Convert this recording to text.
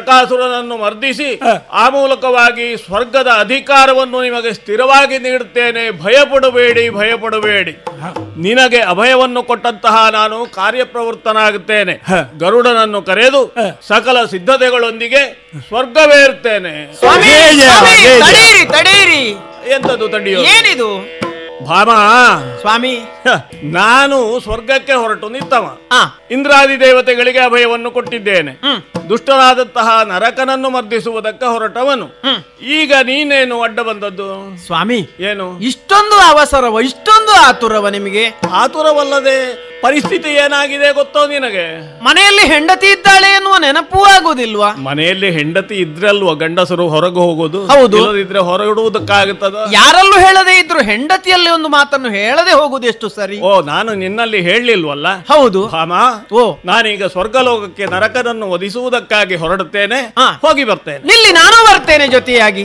ನರಕಾಸುರನನ್ನು ಮರ್ದಿಸಿ ಆ ಮೂಲಕವಾಗಿ ಸ್ವರ್ಗದ ಅಧಿಕಾರವನ್ನು ನಿಮಗೆ ಸ್ಥಿರವಾಗಿ ನೀಡುತ್ತೇನೆ ಭಯಪಡಬೇಡಿ ಭಯಪಡಬೇಡಿ ನಿನಗೆ ಅಭಯವನ್ನು ಕೊಟ್ಟಂತಹ ನಾನು ಕಾರ್ಯಪ್ರವೃತ್ತನಾಗುತ್ತೇನೆ ಗರುಡನನ್ನು ಕರೆದು ಸಕಲ ಸಿದ್ಧತೆಗಳೊಂದಿಗೆ ಸ್ವರ್ಗವೇರ್ತೇನೆ ಸ್ವಾಮಿ ಜಯ ಜಯ, ಸ್ವಾಮಿ, ಜಯ ಜಯ. ತಡೀರಿ ತಡೀರಿ ಎಂತದು ತಡೆಯೋ ಏನಿದು ಭಾಮ ಸ್ವಾಮಿ ಹ, ನಾನು ಸ್ವರ್ಗಕ್ಕೆ ಹೊರಟು ನಿಂತವ ಆ ಇಂದ್ರಾದಿ ದೇವತೆಗಳಿಗೆ ಅಭಯವನ್ನು ಕೊಟ್ಟಿದ್ದೇನೆ ಹ್ಮ್. ದುಷ್ಟನಾದಂತಹ ನರಕನನ್ನು ಮರ್ದಿಸುವುದಕ್ಕೆ ಹೊರಟವನು ಹ್ಮ್. ಈಗ ನೀನೇನು ಅಡ್ಡ ಬಂದದ್ದು ಸ್ವಾಮಿ ಏನು ಇಷ್ಟೊಂದು ಅವಸರವ ಇಷ್ಟೊಂದು ಆತುರವ ನಿಮಗೆ ಆತುರವಲ್ಲದೆ ಪರಿಸ್ಥಿತಿ ಏನಾಗಿದೆ ಗೊತ್ತೋ ನಿನಗೆ ಮನೆಯಲ್ಲಿ ಹೆಂಡತಿ ಇದ್ದಾಳೆ ಎನ್ನುವ ನೆನಪೂ ಆಗುದಿಲ್ವಾ ಮನೆಯಲ್ಲಿ ಹೆಂಡತಿ ಇದ್ರಲ್ವ ಗಂಡಸರು ಹೊರಗೆ ಹೋಗೋದು ಹೌದು. ಇಲ್ಲದಿದ್ರೆ ಹೊರಗಿಡುವುದಕ್ಕಾಗುತ್ತದ ಯಾರಲ್ಲೂ ಹೇಳದೇ ಇದ್ರು ಹೆಂಡತಿಯಲ್ಲಿ ಒಂದು ಮಾತನ್ನು ಹೇಳದೆ ಹೋಗುದು ಎಷ್ಟು ಸರಿ ಓ ನಾನು ನಿನ್ನಲ್ಲಿ ಹೇಳಲಿಲ್ವಲ್ಲ ಹೌದು ಭಾಮ ಓ ನಾನೀಗ ಸ್ವರ್ಗಲೋಕಕ್ಕೆ ನರಕನನ್ನು ಒದಿಸುವುದಕ್ಕಾಗಿ ಹೊರಡುತ್ತೇನೆ ಹಾ. ಹೋಗಿ ಬರ್ತೇನೆ ನಿಲ್ಲಿ ನಾನು ಬರ್ತೇನೆ ಜೊತೆಯಾಗಿ